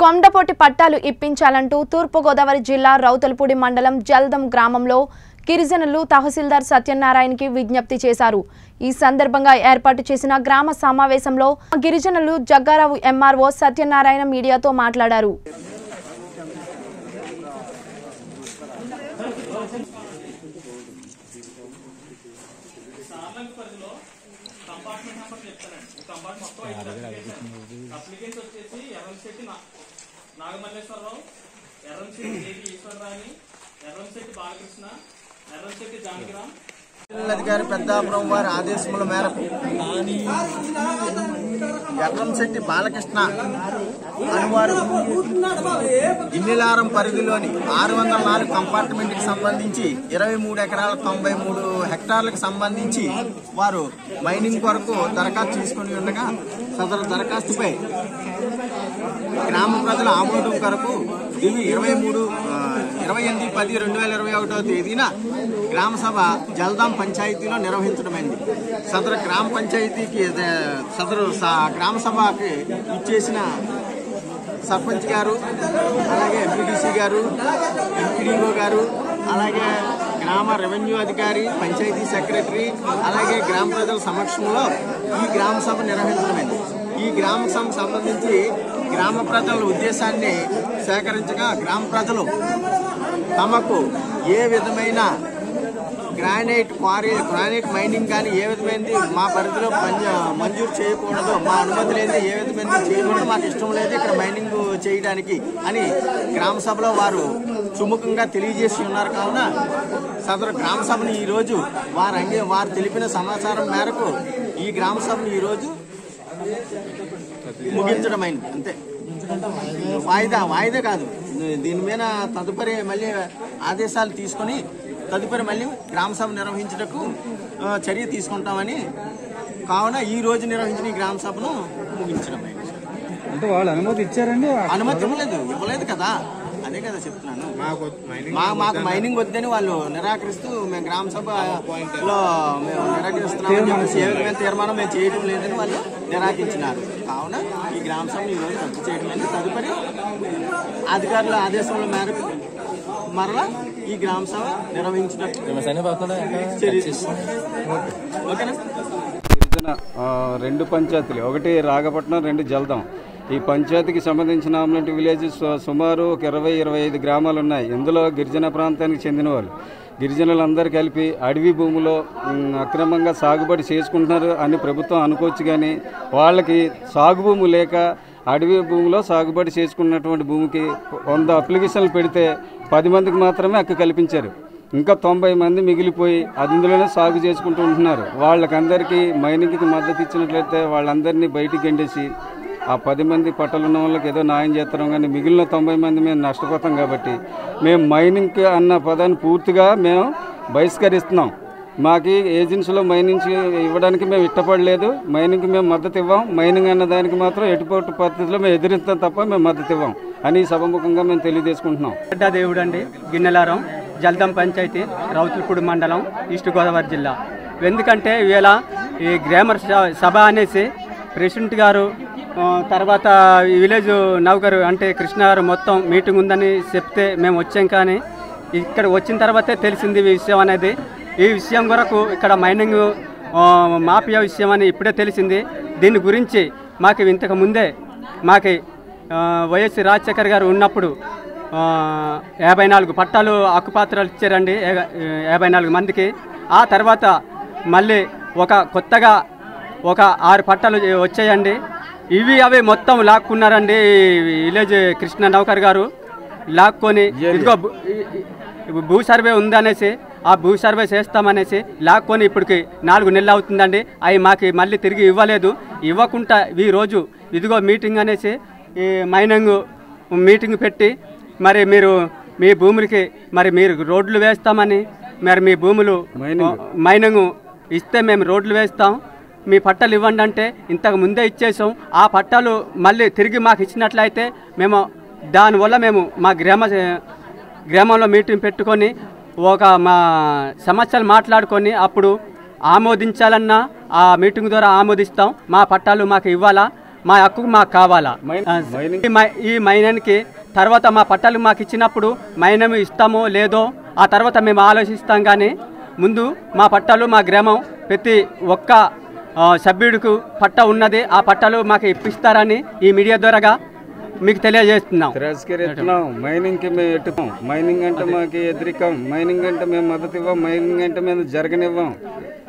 కొండపోటి పట్టాలు ఇప్పించాలంటూ తూర్పుగోదావరి జిల్లా రౌతలపూడి మండలం జల్దం గ్రామంలో గిరిజనులు తహసీల్దార్ సత్యనారాయణకి విజ్ఞప్తి చేశారు ఈ సందర్భంగా ఏర్పాటు చేసిన గ్రామ సమావేశంలో గిరిజనులు జగ్గారావు ఎంఆర్ఓ సత్యనారాయణ మీడియాతో మాట్లాడారు అప్లికెంట్స్ వచ్చేసి ఎర్రంశెట్టి నా- నాగమల్లేశ్వరరావు ఎర్రంశెట్టి దేవి ఈశ్వరరాణి ఎర్రంశెట్టి బాలకృష్ణ ఎర్రంశెట్టి జానకిరామ్ అధికారి పెద్దాపురం వారి ఆదేశముల మేరకు ఎర్రంశెట్టి బాలకృష్ణ అనువారు ఇన్నిలారం పరిధిలోని ఆరు వందల నాలుగు కంపార్ట్మెంట్కి సంబంధించి ఇరవై మూడు ఎకరాల తొంభై మూడు హెక్టార్లకు సంబంధించి వారు మైనింగ్ కొరకు దరఖాస్తు చేసుకుని ఉండగా సదరు దరఖాస్తుపై గ్రామ ప్రజల ఆమోదం కొరకు ఇవి ఇరవై మూడు ఆ, ఇరవై ఎనిమిది పది రెండు వేల ఇరవై ఒకటో తేదీన గ్రామ సభ జల్దాం పంచాయతీలో నిర్వహించడమైంది సదరు గ్రామ పంచాయతీకి అదే, సదరు స- గ్రామ సభకి ఇచ్చేసిన సర్పంచ్ గారు అలాగే ఎంపీటీసీ గారు ఎంపీడీఓ గారు అలాగే గ్రామ రెవెన్యూ అధికారి పంచాయతీ సెక్రటరీ అలాగే గ్రామ ప్రజల సమక్షంలో ఈ గ్రామ సభ నిర్వహించడమైంది ఈ గ్రామ సభకు సంబంధించి గ్రామ ప్రజల ఉద్దేశాన్ని సేకరించగా గ్రామ ప్రజలు తమకు ఏ విధమైన గ్రానైట్ క్వారీ గ్రానైట్ మైనింగ్ కానీ ఏ విధమైనది మా పరిధిలో మంజ- మంజూరు చేయకూడదు మా అనుమతి లేదు ఏ విధమైనది చేయకూడదు మాకు ఇష్టం లేదు ఇక్కడ మైనింగ్ చేయడానికి అని గ్రామ సభలో వారు సుముఖంగా తెలియజేసి ఉన్నారు కావున సదరు గ్రామ సభను ఈరోజు వారు అంగే వారు తెలిపిన సమాచారం మేరకు ఈ గ్రామ సభను ఈరోజు ముగించడమైంది అంతే వాయిదా వాయిదా కాదు దీని మీద తదుపరి మళ్ళీ ఆదేశాలు తీసుకొని తదుపరి మళ్ళీ గ్రామ సభ నిర్వహించుటకు ఆ, చర్య తీసుకుంటామని కావున ఈ రోజు నిర్వహించిన ఈ గ్రామ సభను ముగించడమైంది అంటే వాళ్ళు అనుమతి ఇచ్చారండి అనుమతి ఇవ్వలేదు ఇవ్వలేదు కదా అదే కదా చెప్తున్నాను మా మాకు మైనింగ్ వద్దని వాళ్ళు నిరాకరిస్తూ మేము గ్రామ సభలో మేము నిరాకరిస్తున్నామని చెప్పేసి ఏ విధమైన తీర్మానం మేము చేయడం లేదని వాళ్ళు నిరాకరించినారు కావున ఈ గ్రామ సభ ఈ రోజు రద్దు చేయడం అనేది తదుపరి అధికారుల ఆదేశముల మేరకు మరలా ఈ గ్రామ సభ నిర్వహించినట్టు చర్య ఓకేనా గిరిజన ఆ, రెండు పంచాయతీలు ఒకటి రాగపట్నం రెండు జల్దం ఈ పంచాయతీకి సంబంధించిన ఆమ్లెంట్ విలేజ్ సు- సుమారు ఒక ఇరవై ఇరవై ఐదు గ్రామాలు ఉన్నాయి ఇందులో గిరిజన ప్రాంతానికి చెందిన వాళ్ళు గిరిజనులందరూ కలిపి అడవి భూమిలో ఉమ్, అక్రమంగా సాగుబడి చేసుకుంటున్నారు అని ప్రభుత్వం అనుకోవచ్చు కానీ వాళ్ళకి సాగు భూమి లేక అడవి భూమిలో సాగుబడి చేసుకున్నటువంటి భూమికి వంద అప్లికేషన్లు పెడితే పది మందికి మాత్రమే హక్కు కల్పించారు ఇంకా తొంభై మంది మిగిలిపోయి అందులోనే సాగు చేసుకుంటూ ఉంటున్నారు వాళ్ళకందరికీ మైనింగ్కి మద్దతు ఇచ్చినట్లయితే వాళ్ళందరినీ బయటికి గెండేసి ఆ పది మంది పట్టలున్న వాళ్ళకి ఏదో న్యాయం చేస్తాం కానీ మిగిలిన తొంభై మంది మేము నష్టపోతాం కాబట్టి మేము మైనింగ్ అన్న పదాన్ని పూర్తిగా మేము బహిష్కరిస్తున్నాం మాకి ఏజెన్సీలో మైనింగ్ ఇవ్వడానికి మేము ఇష్టపడలేదు మైనింగ్కి మేము మద్దతు ఇవ్వం మైనింగ్ అన్న దానికి మాత్రం ఎటుపోటు పద్ధతిలో మేము ఎదిరిస్తాం తప్ప మేము మద్దతు ఇవ్వం అని సభముఖంగా మేము తెలియజేసుకుంటున్నాం దేవుడు అండి గిన్నెలారం జల్దం పంచాయతీ రౌతులపూడి మండలం ఈస్ట్ గోదావరి జిల్లా ఎందుకంటే ఇవాళ ఈ గ్రామర్ స- సభ అనేసి ప్రెసిడెంట్ గారు ఆ, తర్వాత ఈ విలేజ్ నౌకరు అంటే కృష్ణ గారు మొత్తం మీటింగ్ ఉందని చెప్తే మేము వచ్చాం కానీ ఇక్కడ వచ్చిన తర్వాతే తెలిసింది ఈ విషయం అనేది ఈ విషయం కొరకు ఇక్కడ మైనింగ్ ఆ, మాఫియా విషయం అని ఇప్పుడే తెలిసింది దీని గురించి మాకు ఇంతకు ముందే మాకి ఆ, వైఎస్ రాజశేఖర్ గారు ఉన్నప్పుడు ఆ, యాభై నాలుగు పట్టాలు హక్కుపాత్రలు ఇచ్చారండి ఏ- యాభై నాలుగు మందికి ఆ తర్వాత మళ్ళీ ఒక కొత్తగా ఒక ఆరు పట్టాలు వచ్చాయండి ఇవి అవి మొత్తం లాక్కున్నారండి ఈ విలేజ్ కృష్ణ నౌకర్ గారు లాక్కొని ఇదిగో భూ- ఈ- ఈ భూ సర్వే ఉందనేసి ఆ భూ సర్వే చేస్తామనేసి లాక్కొని ఇప్పటికి నాలుగు నెలలు అవుతుందండి అవి మాకు మళ్ళీ తిరిగి ఇవ్వలేదు ఇవ్వకుండా ఈ రోజు ఇదిగో మీటింగ్ అనేసి ఈ మైనింగ్ మీటింగ్ పెట్టి మరి మీరు మీ భూములకి మరి మీరు రోడ్లు వేస్తామని మరి మీ భూములు మైనింగ్. మైనింగ్ ఇస్తే మేము రోడ్లు వేస్తాం మీ పట్టాలు ఇవ్వండి అంటే ఇంతకు ముందే ఇచ్చేసాం ఆ పట్టాలు మళ్ళీ తిరిగి మాకు ఇచ్చినట్లయితే మేము దానివల్ల మేము మా గ్రామ గ్రామంలో మీటింగ్ పెట్టుకొని ఒక మా సమస్యలు మాట్లాడుకొని అప్పుడు ఆమోదించాలన్నా ఆ మీటింగ్ ద్వారా ఆమోదిస్తాం మా పట్టాలు మాకు ఇవ్వాలా మా హక్కు మాకు కావాలా మైన్- ఆ, మైనింగ్- ఈ మై- ఈ మైనానికి తర్వాత మా పట్టాలు మాకు ఇచ్చినప్పుడు మైనం ఇస్తామో లేదో ఆ తర్వాత మేము ఆలోచిస్తాం కానీ ముందు మా పట్టాలు మా గ్రామం ప్రతి ఒక్క ఆ, సభ్యుడికి పట్ట ఉన్నది ఆ పట్టాలు మాకు ఇప్పిస్తారని ఈ మీడియా ద్వారాగా మీకు తెలియజేస్తున్నాం తిరస్కరిస్తున్నాం మైనింగ్కి మేము ఎట్టుకోం మైనింగ్ అంటే మాకు ఎదురికం మైనింగ్ అంటే మేము మద్దతు ఇవ్వం మైనింగ్ అంటే మేము జరగనివ్వం